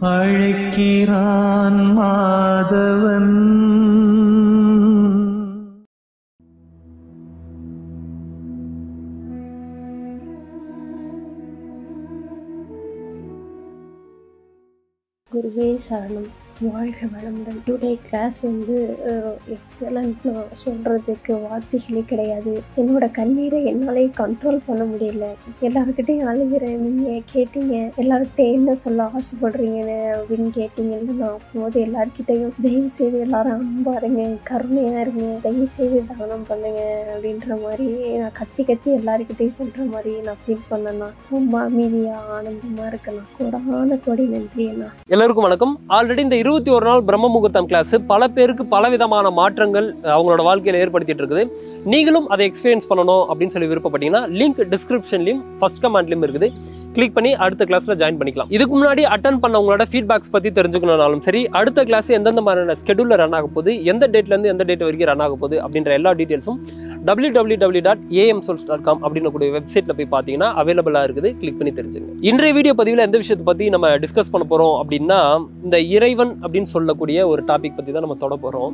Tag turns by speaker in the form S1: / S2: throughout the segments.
S1: அழைக்கிறான் மாதவன்
S2: குருவே சரணம் வாழ்க வளமுடன் டுடே கிளாஸ் வந்து எக்ஸலண்ட் நான் சொல்கிறதுக்கு வார்த்தைகளே கிடையாது என்னோட கண்ணீரை என்னாலே கண்ட்ரோல் பண்ண முடியல எல்லாருக்கிட்டையும் அழுகிறேன் நீங்கள் கேட்டீங்க எல்லாருக்கிட்டையும் என்ன சொல்ல ஆசைப்படுறீங்கன்னு அப்படின்னு கேட்டீங்கன்னு நான் போது எல்லாருக்கிட்டையும் தயவு செய்து எல்லாரும் அன்பா இருங்க கருணையாக இருங்க தயவு செய்து தானம் பண்ணுங்க அப்படின்ற மாதிரி நான் கத்தி கத்தி எல்லாருக்கிட்டையும் சொல்கிற மாதிரி நான் ஃபீல் பண்ணேன்னா ரொம்ப அமைதியாக ஆனந்தமாக இருக்கேண்ணா கோடான கோடி நன்றி அண்ணா
S3: எல்லாருக்கும் வணக்கம் ஆல்ரெடி இந்த இருபத்தி ஒரு நாள் பிரம்ம முகூர்த்தம் கிளாஸ் பல பேருக்கு பல விதமான மாற்றங்கள் அஹ், அவங்களோட வாழ்க்கையில ஏற்படுத்திட்டு இருக்குது நீங்களும் அதை எக்ஸ்பீரியன்ஸ் பண்ணணும் அப்படின்னு சொல்லி விருப்பப்பட்டீங்கன்னா லிங்க் டிஸ்கிரிப்ஷன்லையும் ஃபர்ஸ்ட் கமெண்ட்லையும் இருக்குது கிளிக் பண்ணி அடுத்த கிளாஸ்ல ஜாயின் பண்ணிக்கலாம் இதுக்கு முன்னாடி அட்டன் பண்ண உங்களோட ஃபீட்பேக்ஸ் பத்தி தெரிஞ்சுக்கணும்னாலும் சரி அடுத்த கிளாஸ் எந்தெந்த மாதிரியான ஸ்கெடியூல்ல ரன் ஆக போகுது எந்த டேட்ல இருந்து எந்த டேட் வரைக்கும் ரன் ஆக போகுது அப்படின்ற எல்லா டீடைல்ஸும் டபிள்யூ டபிள்யூ டபிள்யூ டாட் ஏஎம்சோல்ஸ் டாட் காம் அப்படின்னு கூடிய வெப்சைட்ல போய் பார்த்தீங்கன்னா அவைலபிளாக இருக்குது கிளிக் பண்ணி தெரிஞ்சுங்க இன்றைய வீடியோ பதிவில் எந்த விஷயத்தை பற்றி நம்ம டிஸ்கஸ் பண்ண போகிறோம் அப்படின்னா இந்த இறைவன் அப்படின்னு சொல்லக்கூடிய ஒரு டாபிக் பற்றி தான் நம்ம தொட போகிறோம்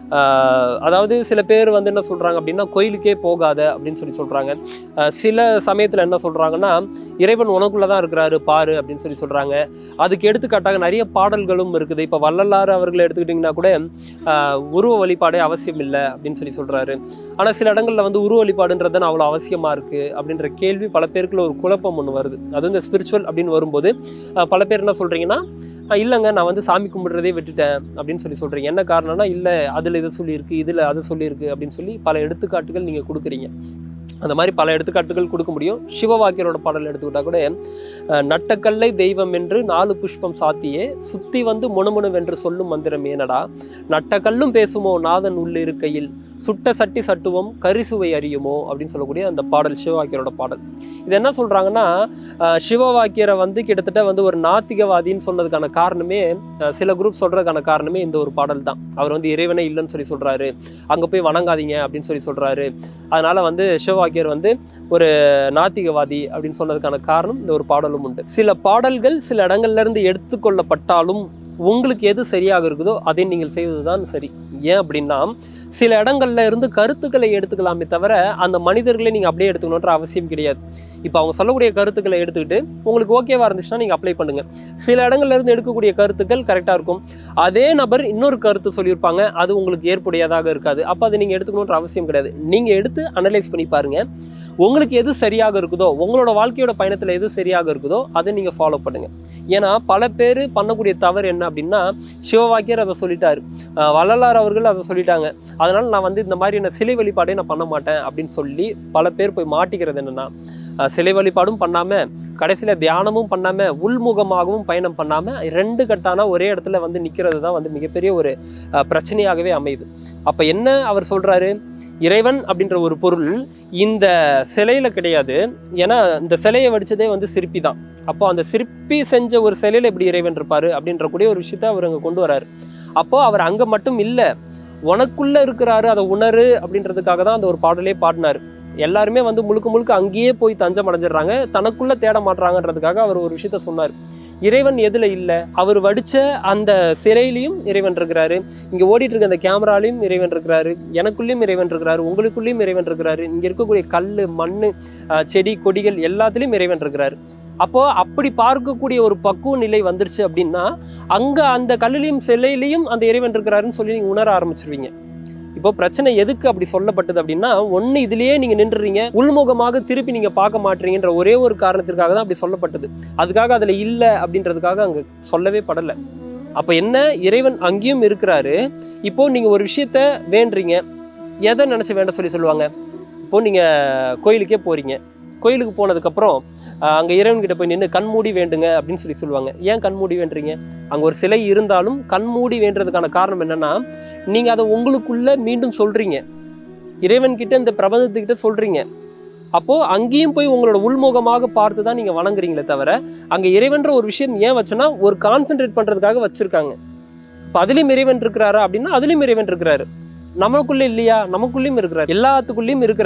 S3: அதாவது சில பேர் வந்து என்ன சொல்கிறாங்க அப்படின்னா கோயிலுக்கே போகாத அப்படின்னு சொல்லி சொல்கிறாங்க சில சமயத்தில் என்ன சொல்கிறாங்கன்னா இறைவன் உனக்குள்ளே தான் இருக்கிறாரு பாரு அப்படின்னு சொல்லி சொல்கிறாங்க அதுக்கு எடுத்துக்காட்டாக நிறைய பாடல்களும் இருக்குது இப்போ வள்ளலார் அவர்களை எடுத்துக்கிட்டிங்கன்னா கூட ஆஹ், உருவ வழிபாடே அவசியம் இல்லை அப்படின்னு சொல்லி சொல்கிறாரு ஆனால் சில இடங்கள்ல வந்து உருவ வழிபாடுன்றது தான் அவ்வளோ அவசியமாக இருக்குது அப்படின்ற கேள்வி பல பேருக்குள்ள ஒரு குழப்பம் ஒன்று வருது அது இந்த ஸ்பிரிச்சுவல் அப்படின்னு வரும்போது ஆஹ், பல பேர் என்ன சொல்கிறீங்கன்னா இல்லைங்க நான் வந்து சாமி கும்பிடுறதே விட்டுட்டேன் அப்படின்னு சொல்லி சொல்கிறீங்க என்ன காரணம்னா இல்லை அதில் இது சொல்லியிருக்கு இதில் அது சொல்லியிருக்கு அப்படின்னு சொல்லி பல எடுத்துக்காட்டுகள் நீங்கள் கொடுக்குறீங்க அந்த மாதிரி பல எடுத்துக்காட்டுகள் கொடுக்க முடியும் சிவவாக்கியரோட பாடல் எடுத்துக்கிட்டா கூட அஹ், நட்டக்கல்லை தெய்வம் என்று நாலு புஷ்பம் சாத்தியே சுத்தி வந்து முணுமுணுவென்று சொல்லும் மந்திரம் ஏனடா நட்டக்கல்லும் பேசுமோ நாதன் உள்ள இருக்கையில் சுட்ட சட்டி சட்டுவோம் கரிசுவை அறியுமோ அப்படின்னு சொல்லக்கூடிய அந்த பாடல் சிவவாக்கியரோட பாடல் இது என்ன சொல்றாங்கன்னா அஹ், சிவவாக்கியரை வந்து கிட்டத்தட்ட வந்து ஒரு நாத்திகவாதின்னு சொன்னதுக்கான காரணமே அஹ், சில குரூப் சொல்றதுக்கான காரணமே இந்த ஒரு பாடல் தான் அவர் வந்து இறைவனே இல்லைன்னு சொல்லி சொல்றாரு அங்க போய் வணங்காதீங்க அப்படின்னு சொல்லி சொல்றாரு அதனால வந்து சிவவாக்கியர் வந்து ஒரு நாத்திகவாதி அப்படின்னு சொன்னதுக்கான காரணம் இந்த ஒரு பாடலும் உண்டு சில பாடல்கள் சில இடங்கள்ல இருந்து எடுத்துக்கொள்ளப்பட்டாலும் உங்களுக்கு எது சரியாக இருக்குதோ அதை நீங்கள் செய்வதுதான் சரி ஏன் அப்படின்னா சில இடங்கள்ல இருந்து கருத்துக்களை எடுத்துக்கலாமே தவிர அந்த மனிதர்களை நீங்க அப்படியே எடுத்துக்கணுன்ற அவசியம் கிடையாது இப்போ அவங்க சொல்லக்கூடிய கருத்துக்களை எடுத்துக்கிட்டு உங்களுக்கு ஓகேவா இருந்துச்சுன்னா நீங்க அப்ளை பண்ணுங்க சில இடங்கள்ல இருந்து எடுக்கக்கூடிய கருத்துக்கள் கரெக்டா இருக்கும் அதே நபர் இன்னொரு கருத்து சொல்லியிருப்பாங்க அது உங்களுக்கு ஏற்புடையதாக இருக்காது அப்போ அதை நீங்க எடுத்துக்கணுன்ற அவசியம் கிடையாது நீங்க எடுத்து அனலைஸ் பண்ணி பாருங்க உங்களுக்கு எது சரியாக இருக்குதோ உங்களோட வாழ்க்கையோட பயணத்துல எது சரியாக இருக்குதோ அதை நீங்க ஃபாலோ பண்ணுங்க ஏன்னா பல பேர் பண்ணக்கூடிய தவறு என்ன அப்படின்னா சிவவாக்கியர் அதை சொல்லிட்டாரு அஹ் வள்ளலார் அவர்கள் அதை சொல்லிட்டாங்க அதனால நான் வந்து இந்த மாதிரி என்ன சிலை வழிபாடே நான் பண்ண மாட்டேன் அப்படின்னு சொல்லி பல பேர் போய் மாட்டிக்கிறது என்னன்னா அஹ் சிலை வழிபாடும் பண்ணாம கடைசியில தியானமும் பண்ணாம உள்முகமாகவும் பயணம் பண்ணாம ரெண்டு கட்டான ஒரே இடத்துல வந்து நிக்கிறது தான் வந்து மிகப்பெரிய ஒரு அஹ், பிரச்சனையாகவே அமையுது அப்ப என்ன அவர் சொல்றாரு இறைவன் அப்படின்ற ஒரு பொருள் இந்த சிலையில கிடையாது ஏன்னா இந்த சிலையை வடிச்சதே வந்து சிற்பி தான் அப்போ அந்த சிற்பி செஞ்ச ஒரு சிலையில எப்படி இறைவன் இருப்பாரு அப்படின்ற கூடிய ஒரு விஷயத்த அவர் அங்க கொண்டு வராரு அப்போ அவர் அங்க மட்டும் இல்லை உனக்குள்ள இருக்கிறாரு அதை உணரு அப்படின்றதுக்காக தான் அந்த ஒரு பாடலே பாடினாரு எல்லாருமே வந்து முழுக்க முழுக்க அங்கேயே போய் தஞ்சம் அடைஞ்சிடுறாங்க தனக்குள்ள தேட மாட்றாங்கன்றதுக்காக அவர் ஒரு விஷயத்த சொன்னார் இறைவன் எதுல இல்லை அவர் வடிச்ச அந்த சிறையிலையும் இறைவன் இருக்கிறாரு இங்க ஓடிட்டு இருக்க அந்த கேமராலையும் இறைவன் இருக்கிறாரு எனக்குள்ளேயும் இறைவன் இருக்கிறாரு உங்களுக்குள்ளேயும் இறைவன் இருக்கிறாரு இங்க இருக்கக்கூடிய கல் மண் செடி கொடிகள் எல்லாத்துலயும் இறைவன் இருக்கிறாரு அப்போ அப்படி பார்க்கக்கூடிய ஒரு பக்குவ நிலை வந்துருச்சு அப்படின்னா அங்க அந்த கல்லுலையும் சிலையிலையும் அந்த இறைவன் இருக்கிறாருன்னு சொல்லி நீங்க உணர ஆரம்பிச்சிருவீங்க இப்போ பிரச்சனை எதுக்கு அப்படி சொல்லப்பட்டது அப்படின்னா ஒண்ணு இதுலயே நீங்க நின்றுறீங்க உள்முகமாக திருப்பி நீங்க பார்க்க மாட்டீங்கன்ற ஒரே ஒரு காரணத்திற்காக தான் அப்படி சொல்லப்பட்டது அதுக்காக அதுல இல்ல அப்படின்றதுக்காக அங்க சொல்லவே படல அப்ப என்ன இறைவன் அங்கேயும் இருக்கிறாரு இப்போ நீங்க ஒரு விஷயத்த வேண்டுறீங்க எதை நினைச்சு வேண்ட சொல்லி சொல்லுவாங்க இப்போ நீங்க கோயிலுக்கே போறீங்க கோயிலுக்கு போனதுக்கப்புறம் ஆஹ், அங்க இறைவன் கிட்ட போய் நின்று கண்மூடி வேண்டுங்க அப்படின்னு சொல்லி சொல்லுவாங்க ஏன் கண்மூடி வேண்டுறீங்க அங்க ஒரு சிலை இருந்தாலும் கண்மூடி வேண்டுறதுக்கான காரணம் என்னன்னா நீங்க அதை உங்களுக்குள்ள மீண்டும் சொல்றீங்க இறைவன் கிட்ட இந்த பிரபஞ்சத்துக்கிட்ட சொல்றீங்க அப்போ அங்கேயும் போய் உங்களோட உள்முகமாக பார்த்து தான் நீங்க வணங்குறீங்களே தவிர அங்க இறைவன்ற ஒரு விஷயம் ஏன் வச்சனா ஒரு கான்சென்ட்ரேட் பண்றதுக்காக வச்சிருக்காங்க இப்போ அதுலயும் இறைவன் இருக்கிறாரா அப்படின்னா அதுலயும் இறைவன் இருக்கிறாரு நமக்குள்ள இல்லையா நமக்குள்ளேயும் இருக்கிறாரு எல்லாத்துக்குள்ளேயும் இருக்கிறாரு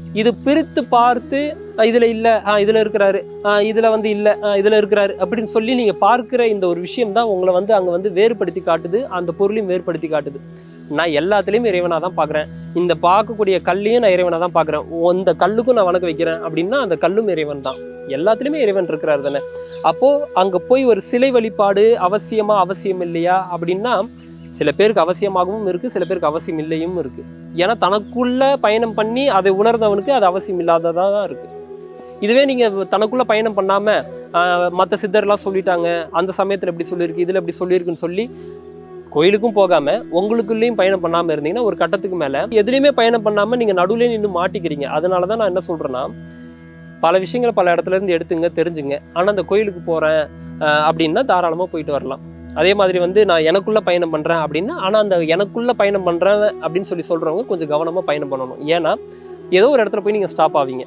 S3: இது பிரித்து பார்த்து அஹ் இதுல இல்ல ஆஹ் இதுல இருக்கிறாரு ஆஹ் இதுல வந்து இல்ல ஆஹ் இதுல இருக்கிறாரு அப்படின்னு சொல்லி நீங்க பார்க்கிற இந்த ஒரு விஷயம் தான் உங்களை வந்து அங்க வந்து வேறுபடுத்தி காட்டுது அந்த பொருளையும் வேறுபடுத்தி காட்டுது நான் எல்லாத்துலயும் இறைவனா தான் பாக்குறேன் இந்த பார்க்கக்கூடிய கல்லையும் நான் இறைவனா தான் பாக்குறேன் இந்த கல்லுக்கும் நான் வணக்க வைக்கிறேன் அப்படின்னா அந்த கல்லும் இறைவன் தான் எல்லாத்துலயுமே இறைவன் இருக்கிறார் தானே அப்போ அங்க போய் ஒரு சிலை வழிபாடு அவசியமா அவசியம் இல்லையா அப்படின்னா சில பேருக்கு அவசியமாகவும் இருக்கு சில பேருக்கு அவசியம் இல்லையும் இருக்கு ஏன்னா தனக்குள்ள பயணம் பண்ணி அதை உணர்ந்தவனுக்கு அது அவசியம் இல்லாததா தான் இருக்கு இதுவே நீங்க தனக்குள்ள பயணம் பண்ணாம ஆஹ், மத்த சித்தர்லாம் சொல்லிட்டாங்க அந்த சமயத்துல இப்படி சொல்லியிருக்கு இதுல இப்படி சொல்லியிருக்குன்னு சொல்லி கோயிலுக்கும் போகாம உங்களுக்குள்ளேயும் பயணம் பண்ணாம இருந்தீங்கன்னா ஒரு கட்டத்துக்கு மேல எதுலையுமே பயணம் பண்ணாம நீங்க நடுவுலயே நின்று மாட்டிக்கிறீங்க அதனாலதான் நான் என்ன சொல்றேன்னா பல விஷயங்களை பல இடத்துல இருந்து எடுத்துங்க தெரிஞ்சுங்க ஆனா அந்த கோயிலுக்கு போறேன் ஆஹ், அப்படின்னா தாராளமா போயிட்டு வரலாம் அதே மாதிரி வந்து நான் எனக்குள்ள பயணம் பண்றேன் அப்படின்னா ஆனா அந்த எனக்குள்ள பயணம் பண்றேன் அப்படின்னு சொல்லி சொல்றவங்க கொஞ்சம் கவனமா பயணம் பண்ணணும் ஏன்னா ஏதோ ஒரு இடத்துல போய் நீங்க ஸ்டாப் ஆவீங்க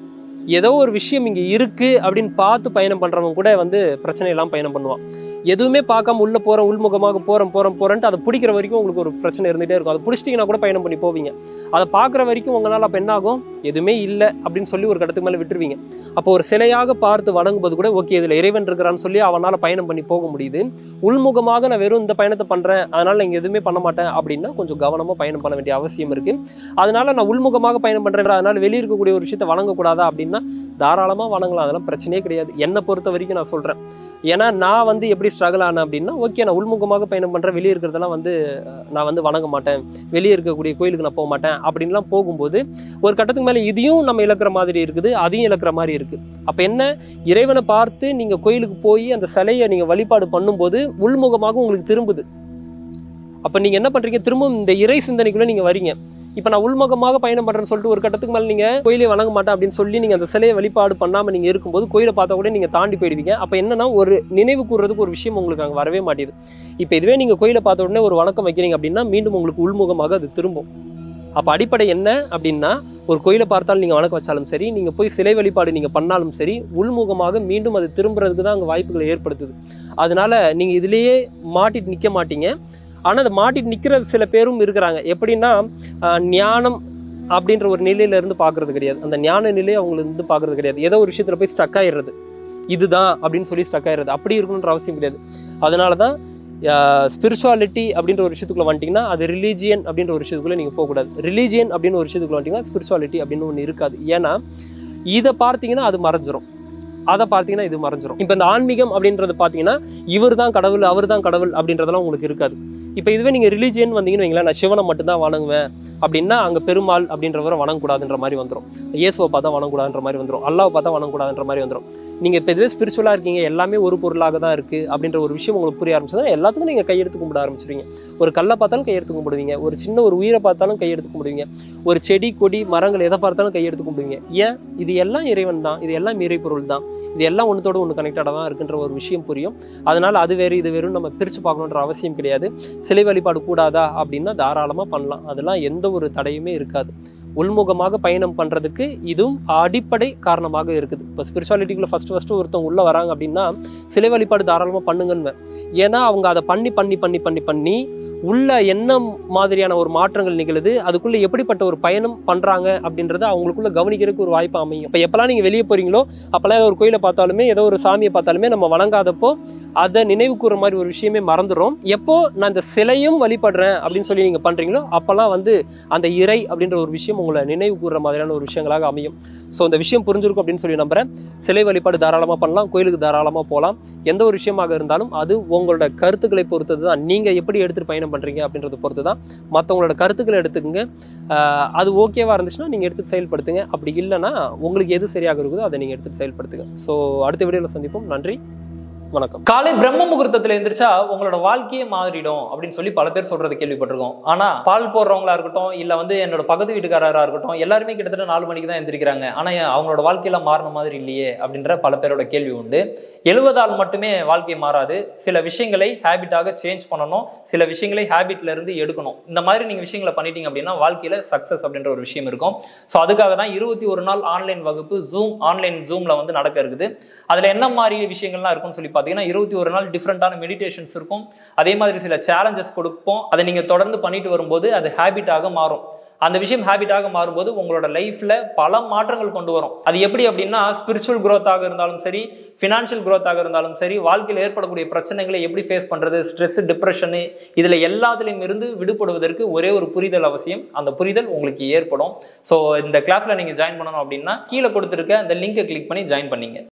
S3: ஏதோ ஒரு விஷயம் இங்க இருக்கு அப்படின்னு பார்த்து பயணம் பண்றவங்க கூட வந்து பிரச்சனை இல்லாம பயணம் பண்ணுவான் எதுவுமே பார்க்காம உள்ள போறோம் உள்முகமாக போறோம் போறோம் போறேன்ட்டு அதை பிடிக்கிற வரைக்கும் உங்களுக்கு ஒரு பிரச்சனை இருந்துட்டே இருக்கும் அதை பிடிச்சிட்டிங்கன்னா கூட பயணம் பண்ணி போவீங்க அதை பார்க்குற வரைக்கும் உங்களால் அப்போ என்ன ஆகும் எதுவுமே இல்லை அப்படின்னு சொல்லி ஒரு கடத்துக்கு மேலே விட்டுருவீங்க அப்போ ஒரு சிலையாக பார்த்து வணங்கும்போது கூட ஓகே இதில் இறைவன் இருக்கிறான்னு சொல்லி அவனால் பயணம் பண்ணி போக முடியுது உள்முகமாக நான் வெறும் இந்த பயணத்தை பண்ணுறேன் அதனால் நான் இங்கே எதுவுமே பண்ண மாட்டேன் அப்படின்னா கொஞ்சம் கவனமாக பயணம் பண்ண வேண்டிய அவசியம் இருக்குது அதனால நான் உள்முகமாக பயணம் பண்ணுறேன் அதனால் வெளியே இருக்கக்கூடிய ஒரு விஷயத்தை வணங்கக்கூடாதா அப்படின்னா தாராளமாக வணங்கலாம் அதெல்லாம் பிரச்சனையே கிடையாது என்னை பொறுத்த வரைக்கும் நான் சொல்கிறேன் ஏன்னா நான் வந்து எப்படி ஸ்ட்ரகிள் ஆனேன் அப்படின்னா ஓகே நான் உள்முகமாக பயணம் பண்ணுறேன் வெளியே இருக்கிறதெல்லாம் வந்து அஹ், நான் வந்து வணங்க மாட்டேன் வெளியே இருக்கக்கூடிய கோயிலுக்கு நான் போக மாட்டேன் அப்படின்லாம் போகும்போது ஒரு கட்டத்துக்கு மேலே இதையும் நம்ம இழக்கிற மாதிரி இருக்குது அதையும் இழக்கிற மாதிரி இருக்குது அப்போ என்ன இறைவனை பார்த்து நீங்கள் கோயிலுக்கு போய் அந்த சிலையை நீங்கள் வழிபாடு பண்ணும்போது உள்முகமாக உங்களுக்கு திரும்புது அப்போ நீங்கள் என்ன பண்ணுறீங்க திரும்பவும் இந்த இறை சிந்தனைக்குள்ளே நீங்கள் வரீங்க இப்போ நான் உள்முகமாக பயணம் பண்ணுறேன்னு சொல்லிட்டு ஒரு கட்டத்துக்கு மேலே நீங்கள் கோயிலே வணங்க மாட்டேன் அப்படின்னு சொல்லி நீங்கள் அந்த சிலையை வழிபாடு பண்ணாமல் நீங்கள் இருக்கும்போது கோயிலை பார்த்தா கூட நீங்கள் தாண்டி போயிடுவீங்க அப்போ என்னன்னா ஒரு நினைவு கூறுறதுக்கு ஒரு விஷயம் உங்களுக்கு அங்கே வரவே மாட்டேது இப்போ இதுவே நீங்கள் கோயிலை பார்த்த உடனே ஒரு வணக்கம் வைக்கிறீங்க அப்படின்னா மீண்டும் உங்களுக்கு உள்முகமாக அது திரும்பும் அப்போ அடிப்படை என்ன அப்படின்னா ஒரு கோயிலை பார்த்தாலும் நீங்கள் வணக்கம் வச்சாலும் சரி நீங்கள் போய் சிலை வழிபாடு நீங்கள் பண்ணாலும் சரி உள்முகமாக மீண்டும் அது திரும்புறதுக்கு தான் அங்கே வாய்ப்புகளை ஏற்படுத்துது அதனால நீங்கள் இதுலேயே மாட்டிட்டு நிற்க மாட்டீங்க ஆனால் அதை மாட்டிட்டு நிற்கிற சில பேரும் இருக்கிறாங்க எப்படின்னா ஆஹ், ஞானம் அப்படின்ற ஒரு நிலையில இருந்து பார்க்கறது கிடையாது அந்த ஞான நிலையை அவங்களுக்கு இருந்து பார்க்கறது கிடையாது ஏதோ ஒரு விஷயத்துல போய் ஸ்டக் ஆயிடுறது இதுதான் அப்படின்னு சொல்லி ஸ்டக் ஆயிடுறது அப்படி இருக்கணுன்ற அவசியம் கிடையாது அதனால தான் ஸ்பிரிச்சுவாலிட்டி அப்படின்ற ஒரு விஷயத்துக்குள்ள வந்துட்டீங்கன்னா அது ரிலீஜியன் அப்படின்ற ஒரு விஷயத்துக்குள்ள நீங்கள் போகக்கூடாது ரிலீஜியன் அப்படின்னு ஒரு விஷயத்துக்குள்ள வந்துட்டீங்கன்னா ஸ்பிரிச்சுவாலிட்டி அப்படின்னு ஒன்று இருக்காது ஏன்னா இதை பார்த்தீங்கன்னா அது மறைஞ்சிரும் அதை பார்த்தீங்கன்னா இது மறைஞ்சிரும் இப்போ இந்த ஆன்மீகம் அப்படின்றது பார்த்தீங்கன்னா இவர் தான் கடவுள் அவர் தான் கடவுள் அப்படின்றதெல்லாம் உங்களுக்கு இருக்காது இப்போ இதுவே நீங்கள் ரிலீஜியன் வந்தீங்கன்னு வைங்களேன் நான் சிவனை மட்டும்தான் வணங்குவேன் அப்படின்னா அங்கே பெருமாள் அப்படின்றவரை வணங்கக்கூடாதுன்ற மாதிரி வந்துடும் இயேசுவை பார்த்தா வணங்கக்கூடாதுன்ற மாதிரி வந்துடும் அல்லாவை பார்த்தா வணங்கக்கூடாதுன்ற மாதிரி வந்துடும் நீங்கள் இப்போ இதுவே ஸ்பிரிச்சுவலாக இருக்கீங்க எல்லாமே ஒரு பொருளாக தான் இருக்குது அப்படின்ற ஒரு விஷயம் உங்களுக்கு புரிய ஆரம்பிச்சதுன்னா எல்லாத்துக்கும் நீங்கள் கையெடுத்து கும்பிட ஆரம்பிச்சிருவீங்க ஒரு கல்லை பார்த்தாலும் கையெடுத்து கும்பிடுவீங்க ஒரு சின்ன ஒரு உயிரை பார்த்தாலும் கையெடுத்து கும்பிடுவீங்க ஒரு செடி கொடி மரங்கள் எதை பார்த்தாலும் கையெடுத்து கும்பிடுவீங்க ஏன் இது எல்லாம் இறைவன் தான் இது எல்லாம் இறை பொருள் தான் இது எல்லாம் ஒன்றத்தோட ஒன்று கனெக்டடாக தான் இருக்குன்ற ஒரு விஷயம் புரியும் அதனால அது வேறு இது வேறும் நம்ம பிரித்து பார்க்கணுன்ற அவசியம் கிடையாது சிலை வழிபாடு கூடாதா அப்படின்னா தாராளமாக பண்ணலாம் அதெல்லாம் எந்த ஒரு தடையுமே இருக்காது உள்முகமாக பயணம் பண்ணுறதுக்கு இதுவும் அடிப்படை காரணமாக இருக்குது இப்போ ஸ்பிரிச்சுவாலிட்டிக்குள்ளே ஃபஸ்ட்டு ஃபஸ்ட்டு ஒருத்தவங்க உள்ளே வராங்க அப்படின்னா சிலை வழிபாடு தாராளமாக பண்ணுங்கன்னு ஏன்னா அவங்க அதை பண்ணி பண்ணி பண்ணி பண்ணி பண்ணி உள்ள என்ன மாதிரியான ஒரு மாற்றங்கள் நிகழுது அதுக்குள்ள எப்படிப்பட்ட ஒரு பயணம் பண்றாங்க அப்படின்றத அவங்களுக்குள்ள கவனிக்கிறதுக்கு ஒரு வாய்ப்பு அமையும் இப்போ எப்பெல்லாம் நீங்க வெளியே போறீங்களோ அப்பெல்லாம் ஏதோ ஒரு கோயிலை பார்த்தாலுமே ஏதோ ஒரு சாமியை பார்த்தாலுமே நம்ம வணங்காதப்போ அதை நினைவு கூற மாதிரி ஒரு விஷயமே மறந்துடும் எப்போ நான் இந்த சிலையும் வழிபடுறேன் அப்படின்னு சொல்லி நீங்க பண்றீங்களோ அப்பெல்லாம் வந்து அந்த இறை அப்படின்ற ஒரு விஷயம் உங்களை நினைவு கூறுற மாதிரியான ஒரு விஷயங்களாக அமையும் ஸோ இந்த விஷயம் புரிஞ்சிருக்கும் அப்படின்னு சொல்லி நம்புறேன் சிலை வழிபாடு தாராளமாக பண்ணலாம் கோயிலுக்கு தாராளமாக போகலாம் எந்த ஒரு விஷயமாக இருந்தாலும் அது உங்களோட கருத்துக்களை பொறுத்தது தான் நீங்கள் எப்படி எடுத்துகிட்டு பயணம் பண்ணுறீங்க அப்படின்றத பொறுத்து தான் மற்றவங்களோட கருத்துக்களை எடுத்துக்கங்க ஆஹ் அது ஓகேவா இருந்துச்சுன்னா நீங்கள் எடுத்து செயல்படுத்துங்க அப்படி இல்லைன்னா உங்களுக்கு எது சரியாக இருக்குதோ அதை நீங்கள் எடுத்து செயல்படுத்துங்க ஸோ அடுத்த வீடியோவில் சந்திப்போம் நன்றி வணக்கம்
S4: காலை பிரம்ம முகூர்த்தத்துல எந்திரிச்சா உங்களோட வாழ்க்கையே மாறிடும் அப்படின்னு சொல்லி பல பேர் சொல்றது கேள்விப்பட்டிருக்கோம் ஆனா பால் போடுறவங்களா இருக்கட்டும் இல்ல வந்து என்னோட பக்கத்து வீட்டுக்காரரா இருக்கட்டும் எல்லாருமே கிட்டத்தட்ட நாலு மணிக்கு தான் எந்திரிக்கிறாங்க ஆனா ஏன் அவங்களோட வாழ்க்கையில மாறின மாதிரி இல்லையே அப்படின்ற பல பேரோட கேள்வி உண்டு எழுவதால் மட்டுமே வாழ்க்கை மாறாது சில விஷயங்களை ஹேபிட்டாக சேஞ்ச் பண்ணணும் சில விஷயங்களை ஹேபிட்ல இருந்து எடுக்கணும் இந்த மாதிரி நீங்க விஷயங்களை பண்ணிட்டீங்க அப்படின்னா வாழ்க்கையில சக்சஸ் அப்படின்ற ஒரு விஷயம் இருக்கும் ஸோ அதுக்காக தான் இருபத்தி ஒரு நாள் ஆன்லைன் வகுப்பு ஜூம் ஆன்லைன் ஜூம்ல வந்து நடக்க இருக்குது அதுல என்ன மாதிரி விஷயங்கள்லாம் இருக்கும்னு சொல்லி பார்த்தீங்கன்னா இருபத்தி ஒரு நாள் டிஃப்ரெண்டான மெடிடேஷன்ஸ் இருக்கும் அதே மாதிரி சில சேலஞ்சஸ் கொடுப்போம் அதை நீங்க தொடர்ந்து பண்ணிட்டு வரும்போது அது ஹேபிட்டாக மாறும் அந்த விஷயம் ஹேபிட்டாக மாறும்போது உங்களோட லைஃப்ல பல மாற்றங்கள் கொண்டு வரும் அது எப்படி அப்படின்னா ஸ்பிரிச்சுவல் growth-ஆக இருந்தாலும் சரி ஃபினான்ஷியல் growth-ஆக இருந்தாலும் சரி வாழ்க்கையில் ஏற்படக்கூடிய பிரச்சனைகளை எப்படி ஃபேஸ் பண்றது ஸ்ட்ரெஸ் டிப்ரெஷனு இதுல எல்லாத்துலேயும் இருந்து விடுபடுவதற்கு ஒரே ஒரு புரிதல் அவசியம் அந்த புரிதல் உங்களுக்கு ஏற்படும் ஸோ இந்த கிளாஸ்ல நீங்க ஜாயின் பண்ணணும் அப்படின்னா கீழே கொடுத்துருக்க அந்த லிங்கை கிளிக் பண்ணி ஜாயின் பண்ணீங்க